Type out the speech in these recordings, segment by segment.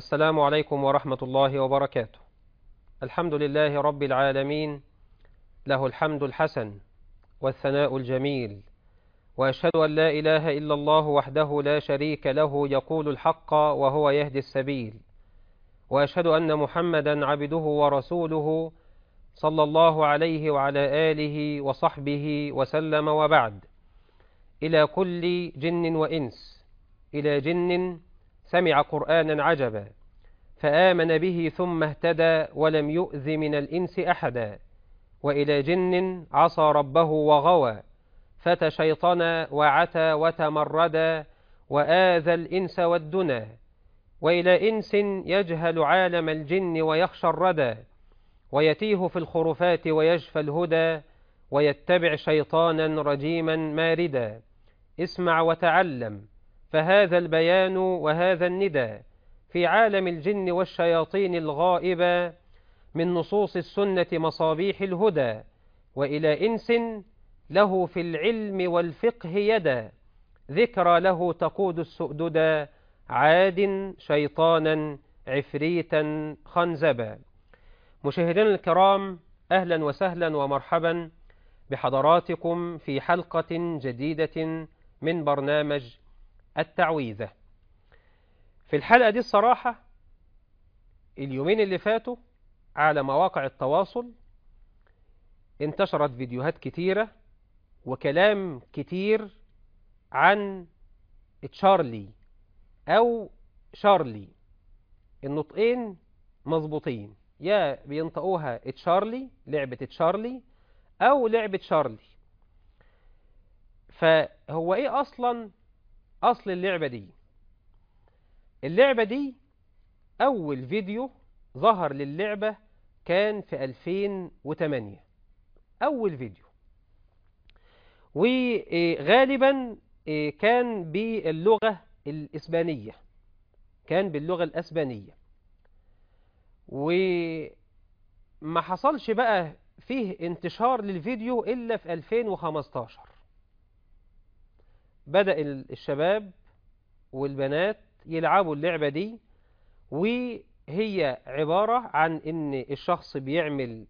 السلام عليكم ورحمة الله وبركاته الحمد لله رب العالمين له الحمد الحسن والثناء الجميل وأشهد أن لا إله إلا الله وحده لا شريك له يقول الحق وهو يهدي السبيل وأشهد أن محمدا عبده ورسوله صلى الله عليه وعلى آله وصحبه وسلم وبعد إلى كل جن وإنس إلى جن سمع قرآنا عجبا فآمن به ثم اهتدى ولم يؤذ من الإنس أحدا وإلى جن عصى ربه وغوى فتى شيطنا وعتى وتمردا وآذى الإنس والدنا وإلى إنس يجهل عالم الجن ويخشى الردى ويتيه في الخرفات ويجفى الهدى ويتبع شيطانا رجيما ماردا اسمع وتعلم فهذا البيان وهذا الندى في عالم الجن والشياطين الغائبة من نصوص السنة مصابيح الهدى وإلى إنس له في العلم والفقه يدا ذكرى له تقود السؤددا عاد شيطانا عفريتا خنزبا مشاهدينا الكرام أهلا وسهلا ومرحبا بحضراتكم في حلقة جديدة من برنامج التعويذة في الحلقة دي الصراحة اليومين اللي فاتوا على مواقع التواصل انتشرت فيديوهات كتيرة وكلام كتير عن تشارلي أو شارلي النطقين مظبوطين يا بينطقوها تشارلي لعبة تشارلي أو لعبة شارلي فهو إيه أصلا أصل اللعبة دي اللعبة دي أول فيديو ظهر للعبة كان في 2008 أول فيديو وغالبا كان باللغة الإسبانية كان باللغة الأسبانية وما حصلش بقى فيه انتشار للفيديو إلا في 2015 بدأ الشباب والبنات يلعبوا اللعبة دي وهي عبارة عن ان الشخص بيعمل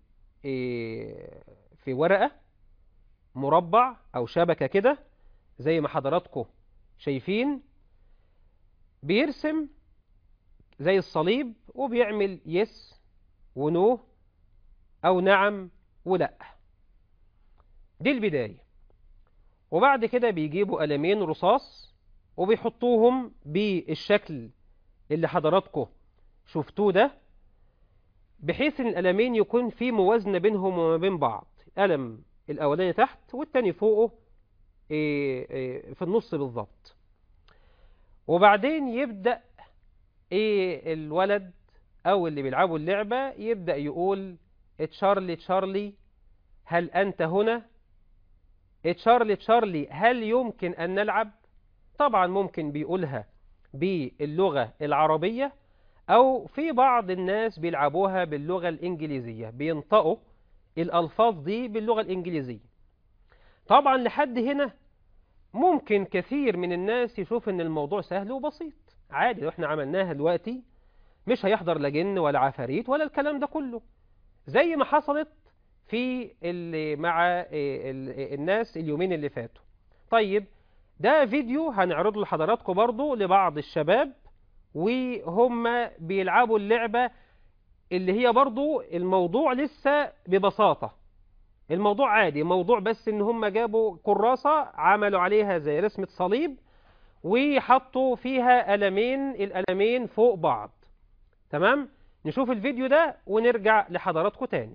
في ورقة مربع او شبكة كده زي ما حضراتكم شايفين بيرسم زي الصليب وبيعمل يس ونو او نعم ولا دي البداية وبعد كده بيجيبوا قلمين رصاص وبيحطوهم بالشكل اللي حضراتكم شفتوه ده بحيث ان القلمين يكون في موازنة بينهم وما بين بعض قلم الاولاني تحت والتاني فوقه في النص بالظبط وبعدين يبدأ ايه الولد او اللي بيلعبوا اللعبة يبدأ يقول تشارلي تشارلي هل انت هنا تشارلي تشارلي هل يمكن ان نلعب طبعا ممكن بيقولها باللغة العربية أو في بعض الناس بيلعبوها باللغة الإنجليزية بينطقوا الألفاظ دي باللغة الإنجليزية طبعا لحد هنا ممكن كثير من الناس يشوف ان الموضوع سهل وبسيط عادي لو احنا عملناها دلوقتي مش هيحضر لا جن ولا عفاريت ولا الكلام ده كله زي ما حصلت في اللي مع الناس اليومين اللي فاتوا طيب ده فيديو هنعرضه لحضراتكم برضو لبعض الشباب وهم بيلعبوا اللعبة اللي هي برضو الموضوع لسه ببساطة الموضوع عادي موضوع بس ان هم جابوا كراسة عملوا عليها زي رسمة صليب وحطوا فيها قلمين القلمين فوق بعض تمام نشوف الفيديو ده ونرجع لحضراتكم تاني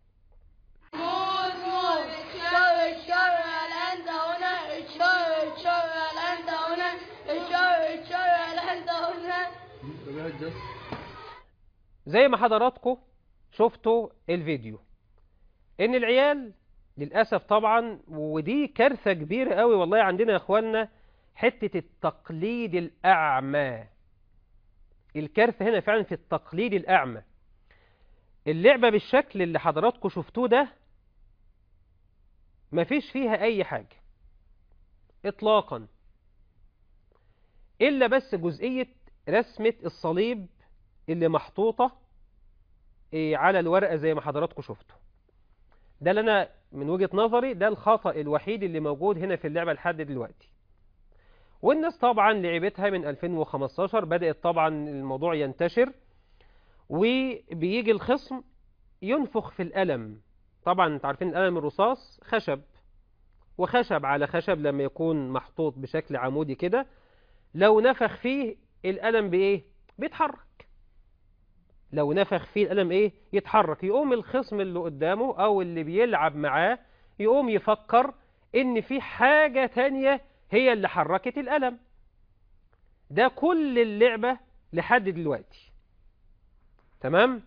زي ما حضراتكم شفتوا الفيديو ان العيال للأسف طبعا ودي كارثة كبيرة قوي والله عندنا يا اخوانا حتة التقليد الأعمى الكارثة هنا فعلا في التقليد الأعمى اللعبة بالشكل اللي حضراتكم شفتوه ده مفيش فيها أي حاجة إطلاقا إلا بس جزئية رسمة الصليب اللي محطوطة إيه على الورقة زي ما حضراتكم شفتوا ده اللي أنا من وجهة نظري ده الخطأ الوحيد اللي موجود هنا في اللعبة لحد دلوقتي والناس طبعا لعبتها من 2015 بدأت طبعا الموضوع ينتشر وبيجي الخصم ينفخ في القلم طبعا انت عارفين القلم الرصاص خشب وخشب على خشب لما يكون محطوط بشكل عمودي كده لو نفخ فيه القلم بايه بيتحرك لو نفخ فيه القلم ايه يتحرك يقوم الخصم اللي قدامه او اللي بيلعب معاه يقوم يفكر ان في حاجة تانية هي اللي حركت القلم ده كل اللعبة لحد دلوقتي تمام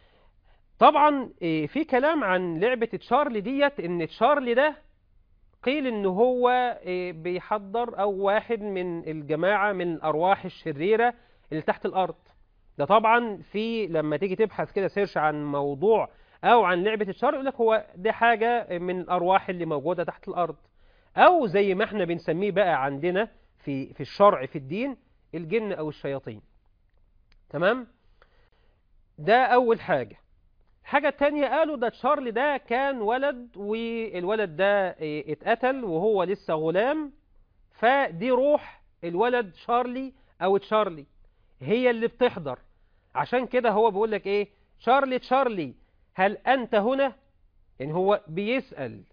طبعا إيه، في كلام عن لعبة تشارلي ديت ان تشارلي ده قيل ان هو إيه، بيحضر او واحد من الجماعة من الارواح الشريرة اللي تحت الارض ده طبعا في لما تيجي تبحث كده سيرش عن موضوع او عن لعبة تشارلي يقول لك هو ده حاجة من الارواح اللي موجودة تحت الارض او زي ما احنا بنسميه بقى عندنا في في الشرع في الدين الجن او الشياطين تمام ده اول حاجة الحاجة التانية قالوا ده تشارلي ده كان ولد والولد ده إيه، اتقتل وهو لسه غلام فدي روح الولد شارلي او تشارلي هي اللي بتحضر عشان كده هو بيقول لك ايه شارلي تشارلي هل انت هنا يعني هو بيسأل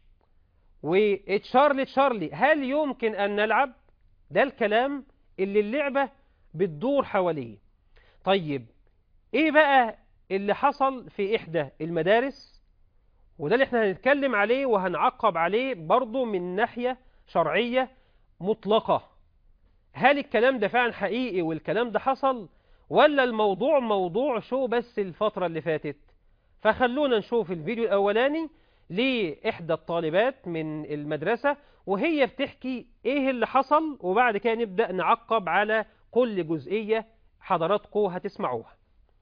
وتشارلي تشارلي هل يمكن ان نلعب ده الكلام اللي اللعبة بتدور حواليه طيب ايه بقى اللي حصل في إحدى المدارس وده اللي احنا هنتكلم عليه وهنعقب عليه برضه من ناحية شرعية مطلقة هل الكلام ده فعلا حقيقي والكلام ده حصل ولا الموضوع موضوع شو بس الفترة اللي فاتت فخلونا نشوف الفيديو الأولاني لإحدى الطالبات من المدرسة وهي بتحكي إيه اللي حصل وبعد كده نبدأ نعقب على كل جزئية حضراتكم هتسمعوها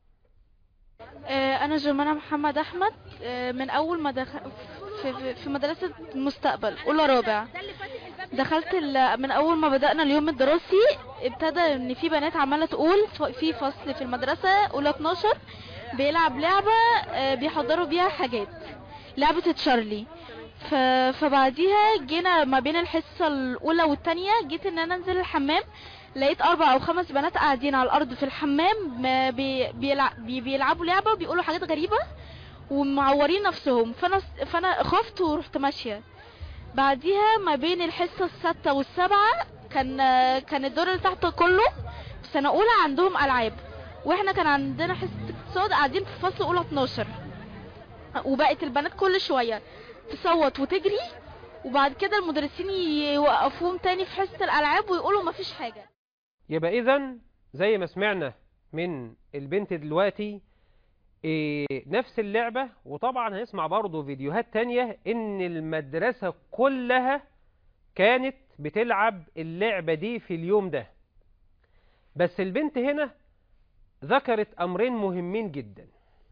آه، أنا جمانة محمد أحمد آه، من أول ما دخل في, في مدرسة مستقبل أولى رابع دخلت ال- من أول ما بدأنا اليوم الدراسي ابتدى إن في بنات عمالة تقول ف- في فصل في المدرسة أولى 12 بيلعب لعبة آه، بيحضروا بيها حاجات لعبة تشارلي ف... فبعديها جينا ما بين الحصة الأولى والتانية جيت إن أنا أنزل الحمام لقيت أربع أو خمس بنات قاعدين على الأرض في الحمام ما بي... بيلع... بي... بيلعبوا لعبة وبيقولوا حاجات غريبة ومعورين نفسهم فأنا فأنا خفت ورحت ماشية بعديها ما بين الحصة الستة والسبعة كان كان الدور اللي تحت كله في سنة أولى عندهم ألعاب واحنا كان عندنا حصة اقتصاد قاعدين في فصل أولى 12 وبقت البنات كل شوية تصوت وتجري وبعد كده المدرسين يوقفوهم تاني في حصة الألعاب ويقولوا مفيش حاجة يبقى إذا زي ما سمعنا من البنت دلوقتي إيه نفس اللعبة وطبعا هنسمع برضه فيديوهات تانية إن المدرسة كلها كانت بتلعب اللعبة دي في اليوم ده بس البنت هنا ذكرت أمرين مهمين جدا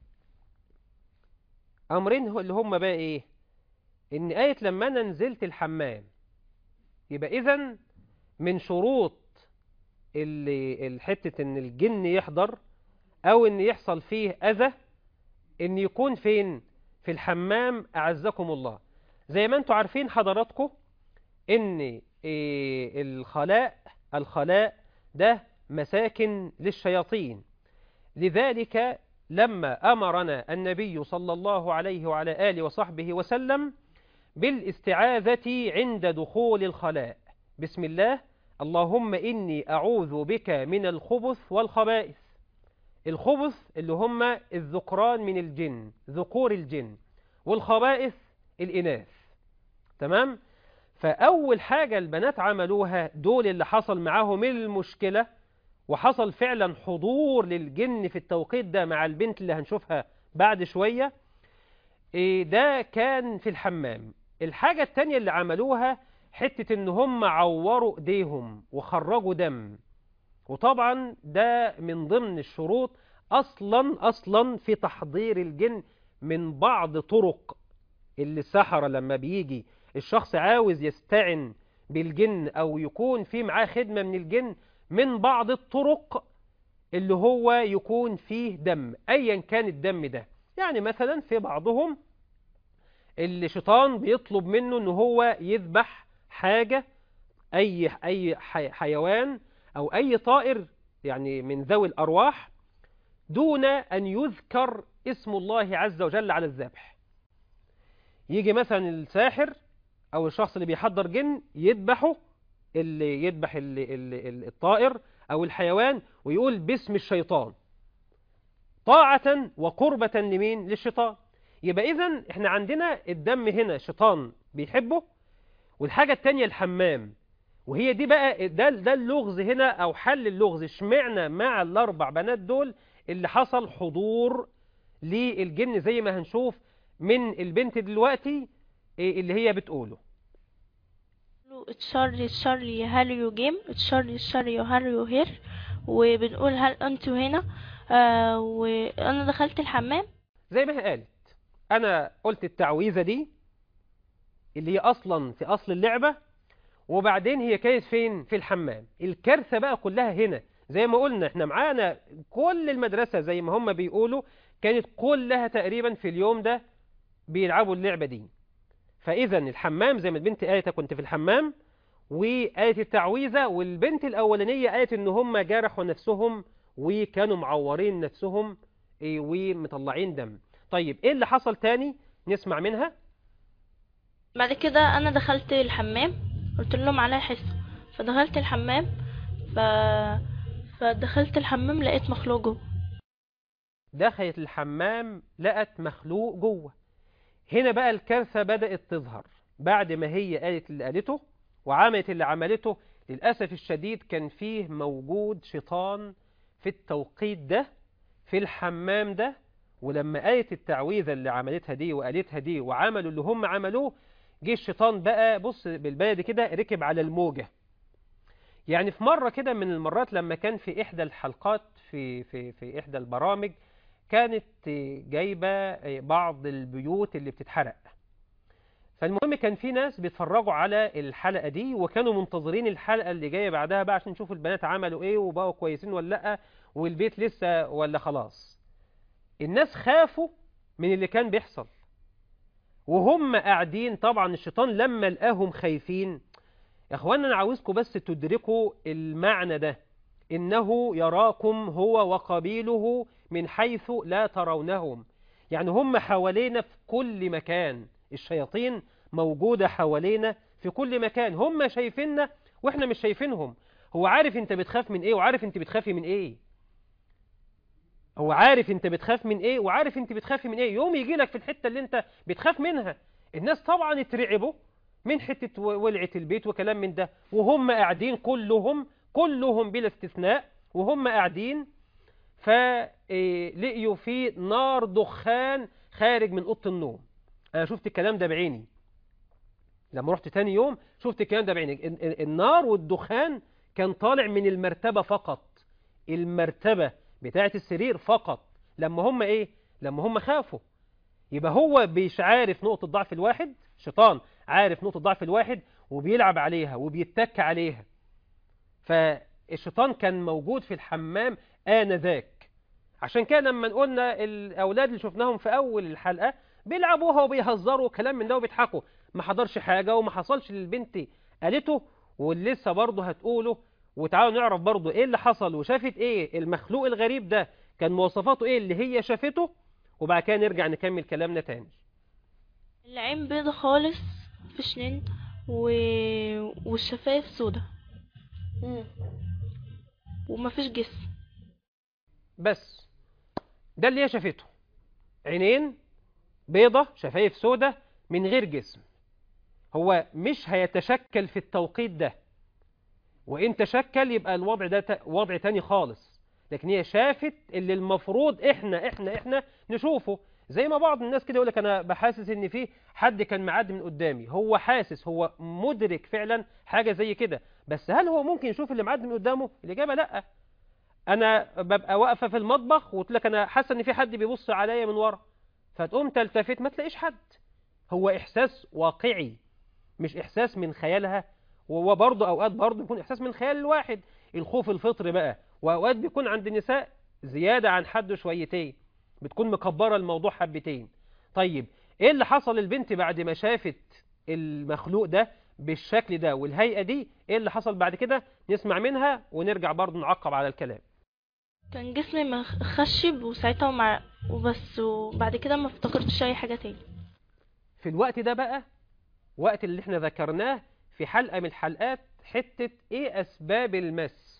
أمرين هو- اللي هم بقى إيه إن آية لما أنا نزلت الحمام يبقى إذن من شروط اللي الحتة إن الجن يحضر أو إن يحصل فيه أذى إن يكون فين في الحمام أعزكم الله زي ما أنتم عارفين حضراتكم إن إيه الخلاء الخلاء ده مساكن للشياطين لذلك لما أمرنا النبي صلى الله عليه وعلى آله وصحبه وسلم بالاستعاذة عند دخول الخلاء بسم الله اللهم إني أعوذ بك من الخبث والخبائث الخبث اللي هم الذكران من الجن ذكور الجن والخبائث الإناث تمام فأول حاجة البنات عملوها دول اللي حصل معاهم المشكلة وحصل فعلا حضور للجن في التوقيت ده مع البنت اللي هنشوفها بعد شوية إيه ده كان في الحمام الحاجة التانية اللي عملوها حتة ان هم عوروا ايديهم وخرجوا دم وطبعا ده من ضمن الشروط اصلا اصلا في تحضير الجن من بعض طرق اللي السحرة لما بيجي الشخص عاوز يستعن بالجن او يكون في معاه خدمة من الجن من بعض الطرق اللي هو يكون فيه دم أيا كان الدم ده يعني مثلا في بعضهم الشيطان بيطلب منه ان هو يذبح حاجة أي أي حي- حيوان أو أي طائر يعني من ذوي الأرواح دون أن يذكر اسم الله عز وجل على الذبح يجي مثلا الساحر أو الشخص اللي بيحضر جن يذبحه اللي يذبح ال- ال- ال- الطائر أو الحيوان ويقول باسم الشيطان طاعة وقربة لمين للشيطان يبقى إذن إحنا عندنا الدم هنا شيطان بيحبه والحاجة التانية الحمام وهي دي بقى ده ده اللغز هنا او حل اللغز اشمعنا مع الاربع بنات دول اللي حصل حضور للجن زي ما هنشوف من البنت دلوقتي إيه اللي هي بتقوله تشارلي تشارلي هل يو جيم تشارلي تشارلي هل يو هير وبنقول هل انتوا هنا آه وانا دخلت الحمام زي ما هي قالت انا قلت التعويذة دي اللي هي اصلا في اصل اللعبة وبعدين هي كانت فين في الحمام الكارثة بقى كلها هنا زي ما قلنا احنا معانا كل المدرسة زي ما هم بيقولوا كانت كلها تقريبا في اليوم ده بيلعبوا اللعبة دي فإذا الحمام زي ما البنت قالت كنت في الحمام وقالت التعويذة والبنت الأولانية قالت إن هم جرحوا نفسهم وكانوا معورين نفسهم إيه، ومطلعين دم طيب إيه اللي حصل تاني نسمع منها بعد كده انا دخلت الحمام قلت لهم عليا حصه فدخلت الحمام ف فدخلت الحمام لقيت مخلوق جوه دخلت الحمام لقت مخلوق جوه هنا بقى الكارثة بدأت تظهر بعد ما هي قالت اللي قالته وعملت اللي عملته للأسف الشديد كان فيه موجود شيطان في التوقيت ده في الحمام ده ولما قالت التعويذة اللي عملتها دي وقالتها دي وعملوا اللي هم عملوه جه الشيطان بقى بص بالبلد كده ركب على الموجة يعني في مرة كده من المرات لما كان في إحدى الحلقات في, في, في إحدى البرامج كانت جايبة بعض البيوت اللي بتتحرق فالمهم كان في ناس بيتفرجوا على الحلقة دي وكانوا منتظرين الحلقة اللي جاية بعدها بقى عشان يشوفوا البنات عملوا ايه وبقوا كويسين ولا لأ والبيت لسه ولا خلاص الناس خافوا من اللي كان بيحصل وهم قاعدين طبعا الشيطان لما لقاهم خايفين يا اخوانا انا عاوزكم بس تدركوا المعنى ده إنه يراكم هو وقبيله من حيث لا ترونهم يعني هم حوالينا في كل مكان الشياطين موجودة حوالينا في كل مكان هم شايفيننا وإحنا مش شايفينهم هو عارف أنت بتخاف من إيه وعارف أنت بتخافي من إيه هو عارف أنت بتخاف من إيه وعارف أنت بتخافي من إيه يوم يجي لك في الحتة اللي أنت بتخاف منها الناس طبعا اترعبوا من حتة ولعة البيت وكلام من ده وهم قاعدين كلهم كلهم بلا استثناء وهم قاعدين فلقيوا في نار دخان خارج من أوضة النوم أنا شفت الكلام ده بعيني لما رحت تاني يوم شفت الكلام ده بعيني النار والدخان كان طالع من المرتبة فقط المرتبة بتاعة السرير فقط لما هم ايه لما هم خافوا يبقى هو مش عارف نقطة ضعف الواحد شيطان عارف نقطة ضعف الواحد وبيلعب عليها وبيتك عليها فالشيطان كان موجود في الحمام آنذاك عشان كده لما قلنا الأولاد اللي شفناهم في أول الحلقة بيلعبوها وبيهزروا كلام من ده وبيضحكوا ما حضرش حاجة وما حصلش للبنت قالته واللي لسه برضه هتقوله وتعالوا نعرف برضه ايه اللي حصل وشافت ايه المخلوق الغريب ده كان مواصفاته ايه اللي هي شافته وبعد كده نرجع نكمل كلامنا تاني العين بيضة خالص في سنين و... والشفايف سودا ومفيش جسم بس ده اللي هي شافته عينين بيضة شفايف سودة من غير جسم هو مش هيتشكل في التوقيت ده وإن تشكل يبقى الوضع ده ت... وضع تاني خالص لكن هي شافت اللي المفروض إحنا إحنا إحنا نشوفه زي ما بعض الناس كده يقول لك أنا بحاسس إن في حد كان معدي من قدامي هو حاسس هو مدرك فعلا حاجة زي كده بس هل هو ممكن يشوف اللي معدي من قدامه الإجابة لأ أنا ببقى واقفة في المطبخ وقلت لك أنا حاسة إن في حد بيبص عليا من ورا فتقوم تلتفت ما تلاقيش حد هو إحساس واقعي مش إحساس من خيالها وهو برضه أوقات برضه يكون إحساس من خيال الواحد الخوف الفطري بقى واوقات بيكون عند النساء زيادة عن حده شويتين بتكون مكبرة الموضوع حبتين طيب ايه اللي حصل للبنت بعد ما شافت المخلوق ده بالشكل ده والهيئة دي ايه اللي حصل بعد كده نسمع منها ونرجع برضو نعقب على الكلام كان جسمي مخ- خشب وساعتها ومع وبس وبعد كده ما افتكرتش اي حاجه تاني في الوقت ده بقى وقت اللي احنا ذكرناه في حلقة من الحلقات حتة ايه اسباب المس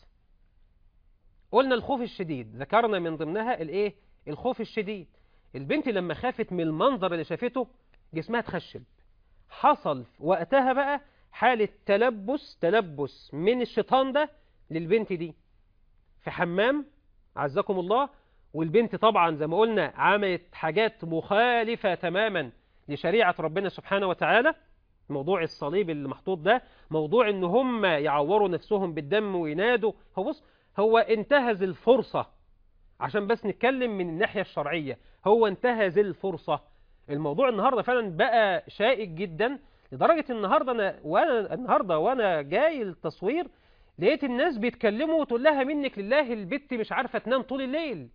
قلنا الخوف الشديد ذكرنا من ضمنها الايه الخوف الشديد البنت لما خافت من المنظر اللي شافته جسمها اتخشب حصل وقتها بقى حالة تلبس تلبس من الشيطان ده للبنت دي في حمام عزكم الله والبنت طبعا زي ما قلنا عملت حاجات مخالفة تماما لشريعة ربنا سبحانه وتعالى موضوع الصليب اللي محطوط ده موضوع ان هم يعوروا نفسهم بالدم وينادوا هو بص هو انتهز الفرصة عشان بس نتكلم من الناحية الشرعية هو انتهز الفرصة الموضوع النهاردة فعلا بقى شائك جدا لدرجة النهاردة أنا وأنا النهاردة وأنا جاي التصوير لقيت الناس بيتكلموا وتقول لها منك لله البت مش عارفة تنام طول الليل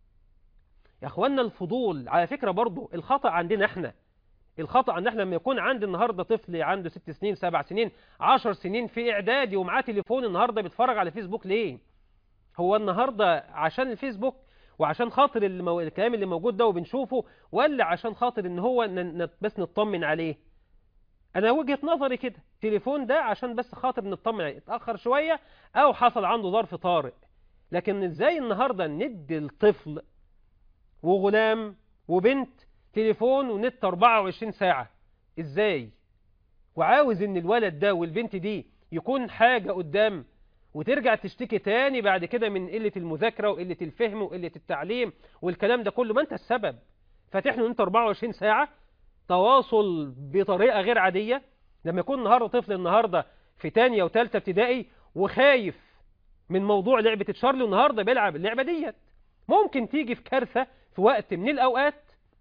يا اخوانا الفضول على فكرة برضو الخطأ عندنا احنا الخطأ عندنا احنا لما يكون عندي النهاردة طفل عنده ست سنين سبع سنين عشر سنين في اعدادي ومعاه تليفون النهاردة بيتفرج على فيسبوك ليه هو النهاردة عشان الفيسبوك وعشان خاطر المو... الكلام اللي موجود ده وبنشوفه ولا عشان خاطر ان هو ن... ن... بس نطمن عليه انا وجهة نظري كده التليفون ده عشان بس خاطر نطمن عليه اتأخر شوية او حصل عنده ظرف طارئ لكن ازاي النهاردة ندي الطفل وغلام وبنت تليفون ونت 24 ساعة ازاي وعاوز ان الولد ده والبنت دي يكون حاجة قدام وترجع تشتكي تاني بعد كده من قلة المذاكرة وقلة الفهم وقلة التعليم والكلام ده كله ما انت السبب فاتح له انت 24 ساعة تواصل بطريقة غير عادية لما يكون النهاردة طفل النهاردة في تانية وتالتة ابتدائي وخايف من موضوع لعبة تشارلي النهاردة بيلعب اللعبة ديت ممكن تيجي في كارثة في وقت من الأوقات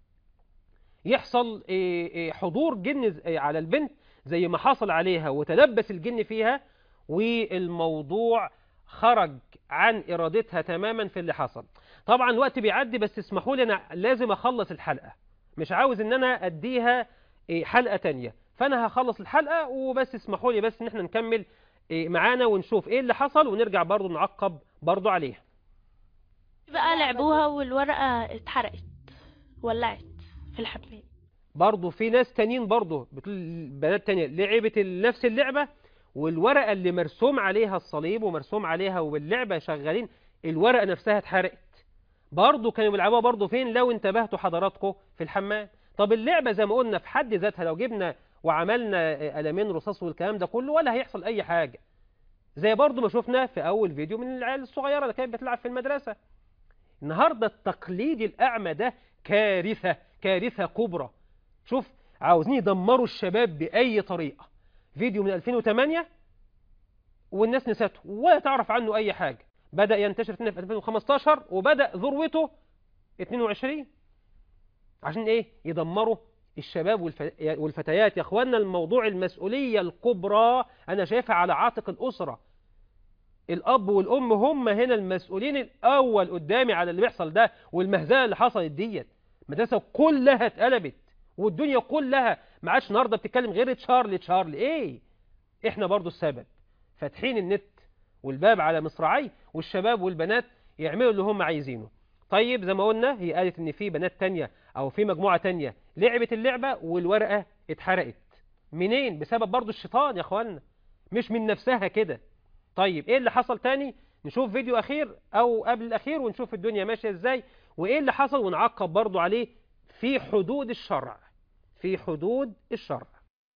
يحصل إيه إيه حضور جن ز- إيه على البنت زي ما حصل عليها وتلبس الجن فيها والموضوع خرج عن إرادتها تماما في اللي حصل طبعا الوقت بيعدي بس اسمحوا لي أنا لازم أخلص الحلقة مش عاوز إن أنا أديها إيه حلقة تانية فأنا هخلص الحلقة وبس اسمحوا لي بس إن احنا نكمل إيه معانا ونشوف إيه اللي حصل ونرجع برضو نعقب برضو عليها بقى لعبوها والورقه اتحرقت ولعت في الحمام برضه في ناس تانيين برضه بتقول بنات تانية لعبت نفس اللعبة والورقة اللي مرسوم عليها الصليب ومرسوم عليها واللعبة شغالين الورقة نفسها اتحرقت برضه كانوا بيلعبوها برضه فين لو انتبهتوا حضراتكم في الحمام طب اللعبة زي ما قلنا في حد ذاتها لو جبنا وعملنا قلمين رصاص والكلام ده كله ولا هيحصل أي حاجة زي برضه ما شفنا في أول فيديو من العيال الصغيرة اللي كانت بتلعب في المدرسة النهاردة التقليد الأعمى ده كارثة كارثة كبرى شوف عاوزين يدمروا الشباب بأي طريقة فيديو من 2008 والناس نسته ولا تعرف عنه أي حاجة بدأ ينتشر في 2015 وبدأ ذروته 22 عشان إيه يدمروا الشباب والف- والفتيات يا أخوانا الموضوع المسؤولية الكبرى أنا شايفها على عاتق الأسرة الأب والأم هم هنا المسؤولين الأول قدامي على اللي بيحصل ده والمهزلة اللي حصلت ديت المدرسة كلها اتقلبت والدنيا كلها ما عادش النهارده بتتكلم غير تشارلي تشارلي ايه احنا برضو السبب فاتحين النت والباب على مصراعي والشباب والبنات يعملوا اللي هم عايزينه طيب زي ما قلنا هي قالت ان في بنات تانية او في مجموعة تانية لعبت اللعبة والورقة اتحرقت منين بسبب برضو الشيطان يا اخوانا مش من نفسها كده طيب ايه اللي حصل تاني نشوف فيديو اخير او قبل الاخير ونشوف الدنيا ماشية ازاي وايه اللي حصل ونعقب برضو عليه في حدود الشرع في حدود الشرع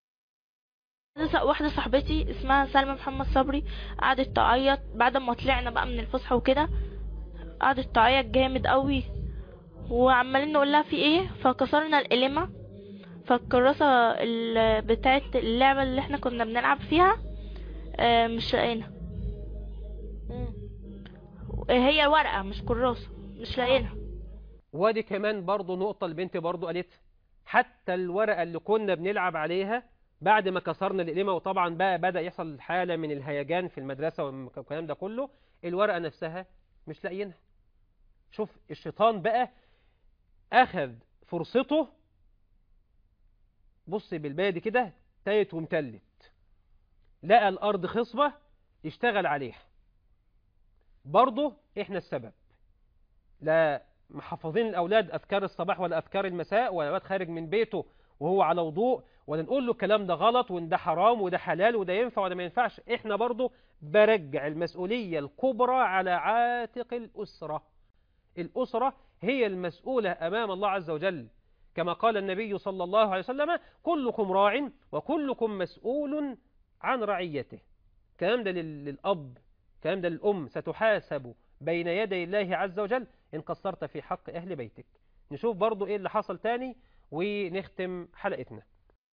واحدة صاحبتي اسمها سلمى محمد صبري قعدت تعيط بعد ما طلعنا بقى من الفسحة وكده قعدت تعيط جامد قوي وعمالين نقول لها في ايه فكسرنا القلمة فالكراسة ال- بتاعت اللعبة اللي احنا كنا بنلعب فيها آه، مش لاقينها هي ورقة مش كراسة مش لاقينها ودي كمان برضو نقطة البنت برضو قالتها حتى الورقة اللي كنا بنلعب عليها بعد ما كسرنا القلمة وطبعا بقى بدأ يحصل حالة من الهيجان في المدرسة والكلام ده كله الورقة نفسها مش لاقيينها شوف الشيطان بقى أخذ فرصته بص بالبادي كده تايت ومتلت لقى الأرض خصبة يشتغل عليها برضه إحنا السبب لا محفظين الأولاد أذكار الصباح ولا أذكار المساء ولا الواد خارج من بيته وهو على وضوء ولا نقول له الكلام ده غلط وان ده حرام وده حلال وده ينفع وده ما ينفعش احنا برضه برجع المسؤولية الكبرى على عاتق الأسرة الأسرة هي المسؤولة أمام الله عز وجل كما قال النبي صلى الله عليه وسلم كلكم راع وكلكم مسؤول عن رعيته كلام ده لل- للأب كلام ده للأم ستحاسب بين يدي الله عز وجل إن قصرت في حق أهل بيتك نشوف برضو إيه اللي حصل تاني ونختم حلقتنا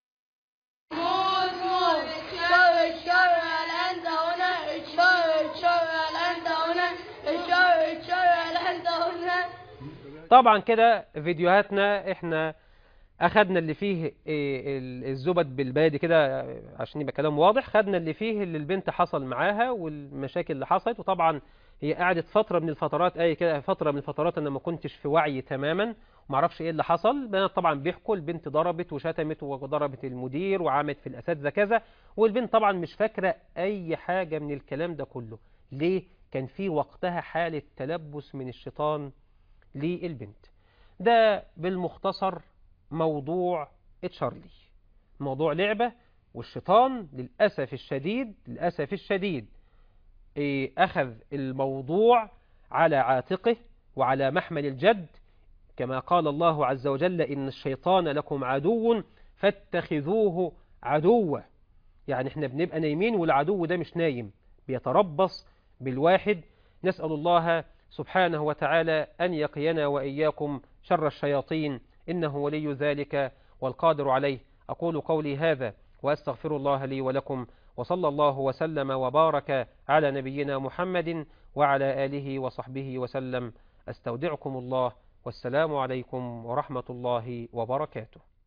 موت موت الشر الشر الأنت هنا الشر الشر الأنت هنا الشر الشر الأنت هنا طبعا كده فيديوهاتنا احنا اخدنا اللي فيه إيه ال- الزبد بالبادي كده عشان يبقى كلام واضح خدنا اللي فيه اللي البنت حصل معاها والمشاكل اللي حصلت وطبعا هي قعدت فترة من الفترات اي كده فترة من الفترات انا ما كنتش في وعي تماما وما اعرفش ايه اللي حصل البنات طبعا بيحكوا البنت ضربت وشتمت وضربت المدير وعملت في الاساتذه كذا والبنت طبعا مش فاكرة اي حاجة من الكلام ده كله ليه كان في وقتها حالة تلبس من الشيطان للبنت ده بالمختصر موضوع تشارلي موضوع لعبة والشيطان للأسف الشديد للأسف الشديد إيه، أخذ الموضوع على عاتقه وعلى محمل الجد كما قال الله عز وجل إن الشيطان لكم عدو فاتخذوه عدوا يعني احنا بنبقى نايمين والعدو ده مش نايم بيتربص بالواحد نسأل الله سبحانه وتعالى أن يقينا وإياكم شر الشياطين إنه ولي ذلك والقادر عليه أقول قولي هذا وأستغفر الله لي ولكم وصلى الله وسلم وبارك على نبينا محمد وعلى آله وصحبه وسلم أستودعكم الله والسلام عليكم ورحمة الله وبركاته